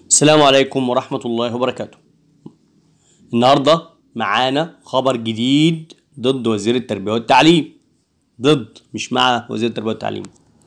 السلام عليكم ورحمة الله وبركاته النهاردة معانا خبر جديد ضد وزير التربية والتعليم ضد مش مع وزير التربية والتعليم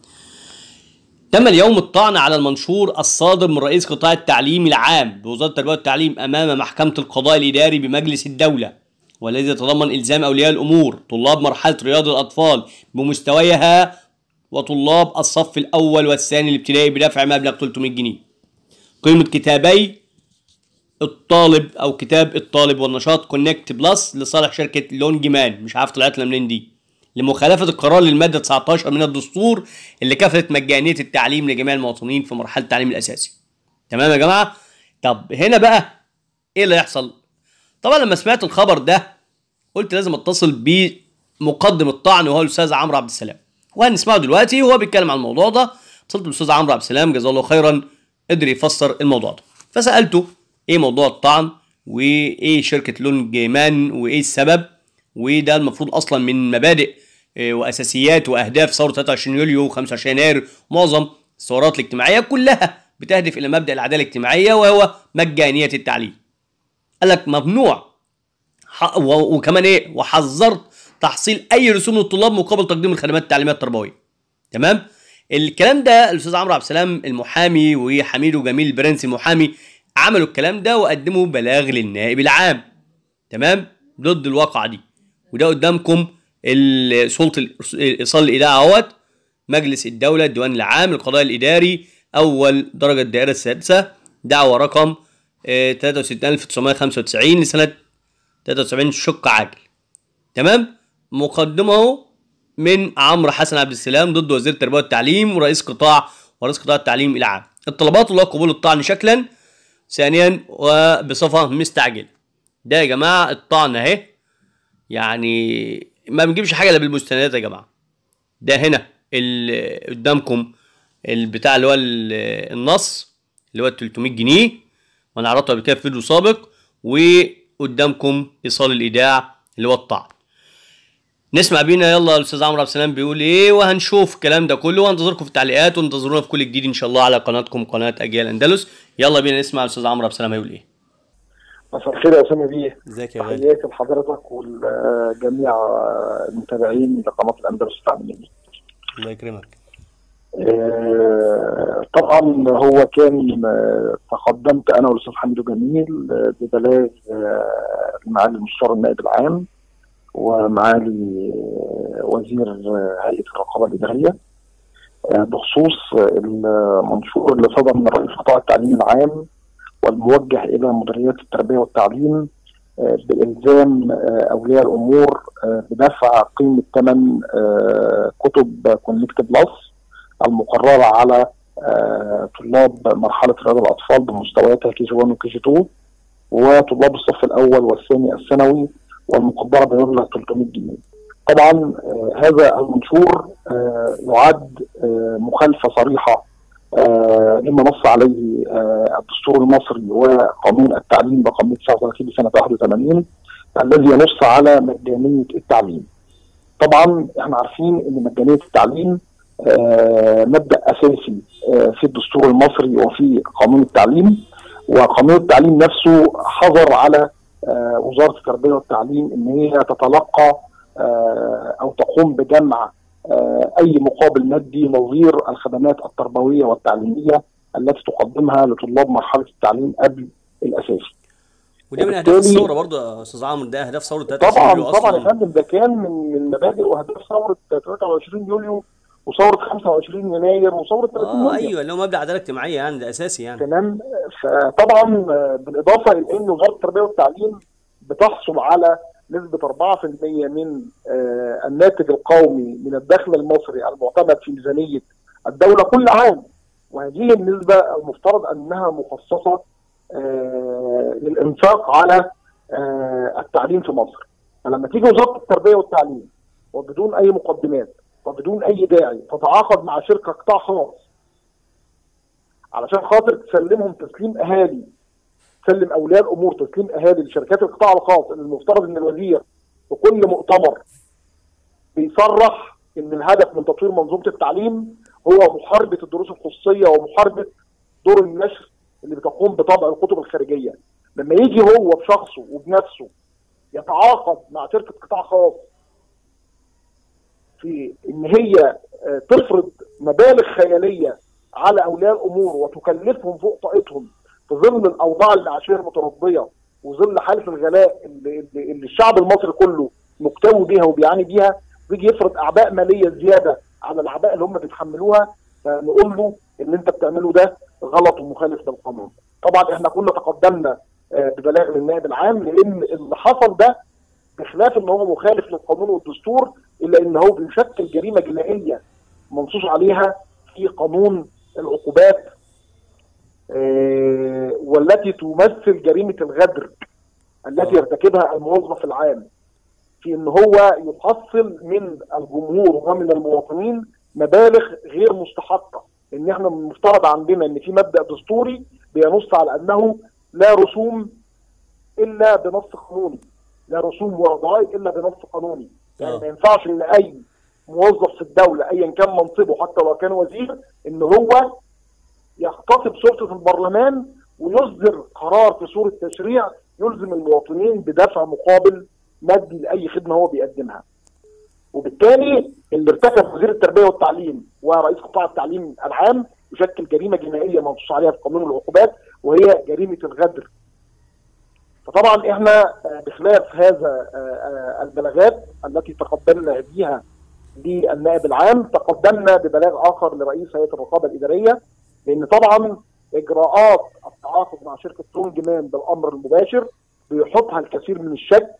تم اليوم الطعن على المنشور الصادر من رئيس قطاع التعليم العام بوزارة التربية والتعليم أمام محكمة القضاء الإداري بمجلس الدولة والذي يتضمن إلزام أولياء الأمور طلاب مرحلة رياض الأطفال بمستويها وطلاب الصف الأول والثاني الابتدائي بدفع مبلغ 300 جنيه قيمة كتابي الطالب أو كتاب الطالب والنشاط كونكت بلس لصالح شركة لونج مان مش عارف طلعت لنا منين دي لمخالفة القرار للمادة 19 من الدستور اللي كفلت مجانية التعليم لجميع المواطنين في مرحلة التعليم الأساسي تمام يا جماعة طب هنا بقى إيه اللي يحصل طبعا لما سمعت الخبر ده قلت لازم اتصل بمقدم الطعن وهو الاستاذ عمرو عبد السلام وهنسمعه دلوقتي وهو بيتكلم عن الموضوع ده اتصلت بالاستاذ عمرو عبد السلام جزاه الله خيرا قدر يفسر الموضوع ده فسالته ايه موضوع الطعن وايه شركه لونج مان وايه السبب وده المفروض اصلا من مبادئ آه، واساسيات واهداف ثوره 23 يوليو و25 يناير معظم الثورات الاجتماعيه كلها بتهدف الى مبدا العداله الاجتماعيه وهو مجانيه التعليم قال لك ممنوع ح- و- وكمان ايه وحذرت تحصيل اي رسوم للطلاب مقابل تقديم الخدمات التعليميه التربويه تمام الكلام ده الاستاذ عمرو عبد السلام المحامي وحميد جميل البرنسي المحامي عملوا الكلام ده وقدموا بلاغ للنائب العام تمام ضد الواقعه دي وده قدامكم ال- سلطه الإرس- ايصال الاذاعه اهوت مجلس الدوله الديوان العام القضاء الاداري اول درجه الدائره السادسه دعوه رقم آه، 63995 لسنه 73 شق عاجل تمام مقدمه من عمرو حسن عبد السلام ضد وزير التربيه والتعليم ورئيس قطاع ورئيس قطاع التعليم العام الطلبات الله قبول الطعن شكلا ثانيا وبصفه مستعجله ده يا جماعه الطعن اهي يعني ما بنجيبش حاجه الا بالمستندات يا جماعه ده هنا ال- قدامكم البتاع اللي هو ال- النص اللي هو ال 300 جنيه وانا عرضته قبل كده في فيديو سابق وقدامكم ايصال الايداع اللي هو الطعن نسمع بينا يلا الاستاذ عمرو عبد السلام بيقول ايه وهنشوف الكلام ده كله وهنتظركم في التعليقات وانتظرونا في كل جديد ان شاء الله على قناتكم قناه اجيال اندلس يلا بينا نسمع الاستاذ عمرو عبد السلام هيقول ايه مساء الخير يا اسامه بيه ازيك يا غالي تحياتي لحضرتك ولجميع المتابعين لقناه الاندلس التعليميه. الله يكرمك آه، طبعا هو كان آه، تقدمت انا والاستاذ حميد جميل آه، ببلاغ آه، معالي المستشار النائب العام ومعالي آه، وزير آه، هيئه الرقابه الاداريه آه، بخصوص المنشور اللي صدر من رئيس قطاع التعليم العام والموجه الى مديريات التربيه والتعليم آه، بالزام آه، اولياء الامور آه، بدفع قيمه ثمن آه، كتب كونكت بلس المقرره على آه، طلاب مرحله رياض الاطفال بمستوياتها كي جي 1 وكي جي 2 وطلاب الصف الاول والثاني الثانوي والمقدره بمبلغ 300 جنيه. طبعا آه، هذا المنشور آه، يعد آه، مخالفه صريحه آه، مما نص عليه آه، الدستور المصري وقانون التعليم رقم 139 لسنه 81 الذي ينص على مجانيه التعليم. طبعا احنا عارفين ان مجانيه التعليم آه، مبدا اساسي آه، في الدستور المصري وفي قانون التعليم وقانون التعليم نفسه حظر على آه، وزاره التربيه والتعليم ان هي تتلقى آه، او تقوم بجمع آه، اي مقابل مادي نظير الخدمات التربويه والتعليميه التي تقدمها لطلاب مرحله التعليم قبل الاساسي. وده من اهداف وبالتالي- الثوره برضه يا استاذ عمرو ده اهداف ثوره 23 طبعا يوليو طبعا يا اصلا فندم ده كان من من مبادئ واهداف ثوره 23 يوليو وثوره 25 يناير وثوره 30 اه يوليو ايوه اللي هو مبدا عداله اجتماعيه يعني ده اساسي يعني تمام فطبعا آه، بالاضافه الى ان وزاره التربيه والتعليم بتحصل على نسبه 4% من آه، الناتج القومي من الدخل المصري المعتمد في ميزانيه الدوله كل عام وهذه النسبه المفترض انها مخصصه آه، للانفاق على آه، التعليم في مصر فلما تيجي وزاره التربيه والتعليم وبدون اي مقدمات وبدون اي داعي تتعاقد مع شركه قطاع خاص علشان خاطر تسلمهم تسليم اهالي تسلم اولياء الامور تسليم اهالي لشركات القطاع الخاص اللي المفترض ان الوزير في كل مؤتمر بيصرح ان الهدف من تطوير منظومه التعليم هو محاربه الدروس الخصوصيه ومحاربه دور النشر اللي بتقوم بطبع الكتب الخارجيه لما يجي هو بشخصه وبنفسه يتعاقد مع شركه قطاع خاص في ان هي آه، تفرض مبالغ خياليه على اولياء الامور وتكلفهم فوق طاقتهم في ظل الاوضاع المعيشيه المتربيه وظل حاله الغلاء اللي, اللي اللي الشعب المصري كله مكتوي بيها وبيعاني بيها ويجي يفرض اعباء ماليه زياده على الاعباء اللي هم بيتحملوها فنقول له اللي انت بتعمله ده غلط ومخالف للقانون. طبعا احنا كنا تقدمنا آه، ببلاغ للنائب العام لان اللي حصل ده بخلاف ان هو مخالف للقانون والدستور الا ان هو بيشكل جريمه جنائيه منصوص عليها في قانون العقوبات آه، والتي تمثل جريمه الغدر التي يرتكبها الموظف العام في ان هو يحصل من الجمهور ومن المواطنين مبالغ غير مستحقه ان احنا المفترض عندنا ان في مبدا دستوري بينص على انه لا رسوم الا بنص قانوني لا رسوم وضرائب الا بنص قانوني يعني آه. ما ينفعش ان اي موظف في الدوله ايا كان منصبه حتى لو كان وزير ان هو يغتصب سلطه البرلمان ويصدر قرار في صوره تشريع يلزم المواطنين بدفع مقابل مادي لاي خدمه هو بيقدمها. وبالتالي اللي ارتكب وزير التربيه والتعليم ورئيس قطاع التعليم العام يشكل جريمه جنائيه منصوص عليها في قانون العقوبات وهي جريمه الغدر. فطبعا احنا آه، بخلاف هذا آه، آه، البلاغات التي تقدمنا بها للنائب العام تقدمنا ببلاغ اخر لرئيس هيئه الرقابه الاداريه لان طبعا اجراءات التعاقد مع شركه تونج مان بالامر المباشر بيحطها الكثير من الشك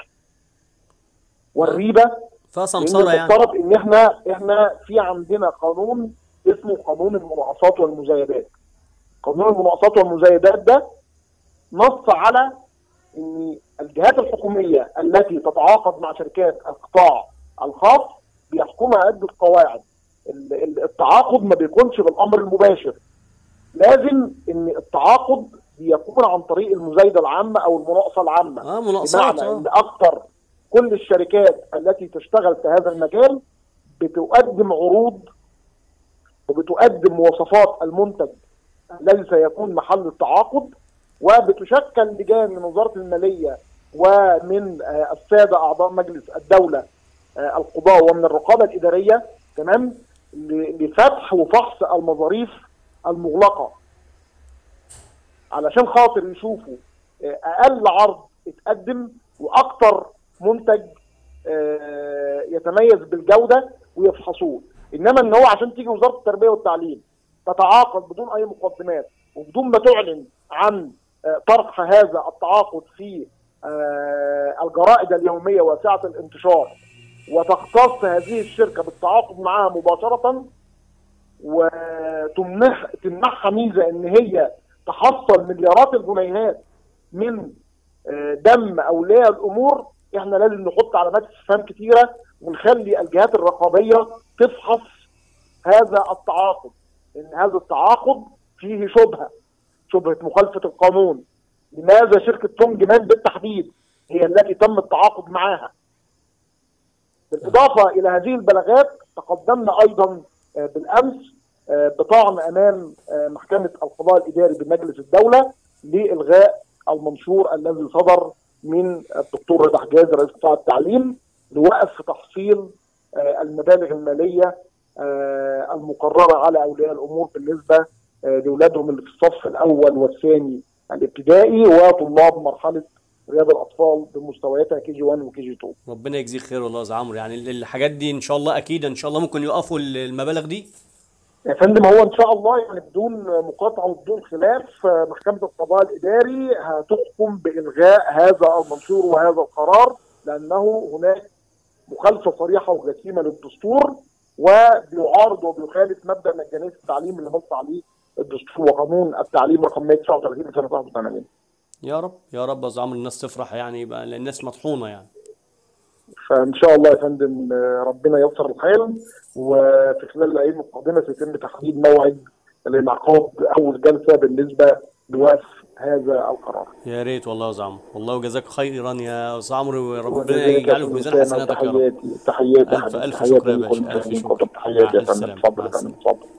والريبه فيها لان سمساره يعني المفترض ان احنا احنا في عندنا قانون اسمه قانون المناقصات والمزايدات. قانون المناقصات والمزايدات ده نص على ان الجهات الحكوميه التي تتعاقد مع شركات القطاع الخاص بيحكمها عده قواعد. ال- ال- التعاقد ما بيكونش بالامر المباشر. لازم ان التعاقد بيكون عن طريق المزايده العامه او المناقصه العامه. اه مناقصات بمعنى اه ان اكثر كل الشركات التي تشتغل في هذا المجال بتقدم عروض وبتقدم مواصفات المنتج الذي سيكون محل التعاقد وبتشكل لجان من وزاره الماليه ومن آه، الساده اعضاء مجلس الدوله آه، القضاه ومن الرقابه الاداريه تمام ل- لفتح وفحص المظاريف المغلقه علشان خاطر يشوفوا آه، اقل عرض اتقدم واكتر منتج آه، يتميز بالجوده ويفحصوه انما ان هو عشان تيجي وزاره التربيه والتعليم تتعاقد بدون اي مقدمات وبدون ما تعلن عن آه، طرح هذا التعاقد في آه، الجرائد اليوميه واسعه الانتشار وتختص هذه الشركه بالتعاقد معها مباشره وتمنح تمنحها ميزه ان هي تحصل مليارات الجنيهات من آه، دم اولياء الامور احنا لازم نحط علامات استفهام كتيره ونخلي الجهات الرقابيه تفحص هذا التعاقد ان هذا التعاقد فيه شبهه شبهه مخالفه القانون لماذا شركه تونج مان بالتحديد هي التي تم التعاقد معها بالاضافه الى هذه البلاغات تقدمنا ايضا آه، بالامس آه، بطعن امام آه، محكمه القضاء الاداري بمجلس الدوله لالغاء المنشور الذي صدر من الدكتور رضا حجاز رئيس قطاع التعليم لوقف تحصيل آه، المبالغ الماليه آه، المقرره على اولياء الامور بالنسبه آه، لاولادهم اللي في الصف الاول والثاني الابتدائي وطلاب مرحله رياض الاطفال بمستوياتها كي جي 1 وكي جي 2 ربنا يجزيك خير والله يا أستاذ عمرو يعني ال- الحاجات دي ان شاء الله اكيد ان شاء الله ممكن يوقفوا ال- المبالغ دي يا فندم هو ان شاء الله يعني بدون مقاطعه وبدون خلاف آه، محكمه القضاء الاداري هتحكم بالغاء هذا المنشور وهذا القرار لانه هناك مخالفه صريحه وجسيمه للدستور وبيعارض وبيخالف مبدا مجانيه التعليم اللي نص عليه الدستور وقانون التعليم رقم 139 سنه 81 يا رب يا رب يا أستاذ عمرو الناس تفرح يعني يبقى لأن الناس مطحونه يعني فان شاء الله يا فندم آه، ربنا ييسر الحال وفي خلال الايام القادمه سيتم تحديد موعد لانعقاد اول جلسه بالنسبه لوقف هذا القرار. يا ريت والله يا أستاذ عمرو والله جزاك خيرا يا أستاذ عمرو وربنا وجزاك يجعله في ميزان أستاذ حسناتك يا رب تحياتي تحياتي ألف- حبيبي، ألف تحياتي شكر يا لكل باشا، ألف المشاهدين. شكر. تحياتي مع يا فندم السلامة، اتفضل مع يا فندم السلامة. اتفضل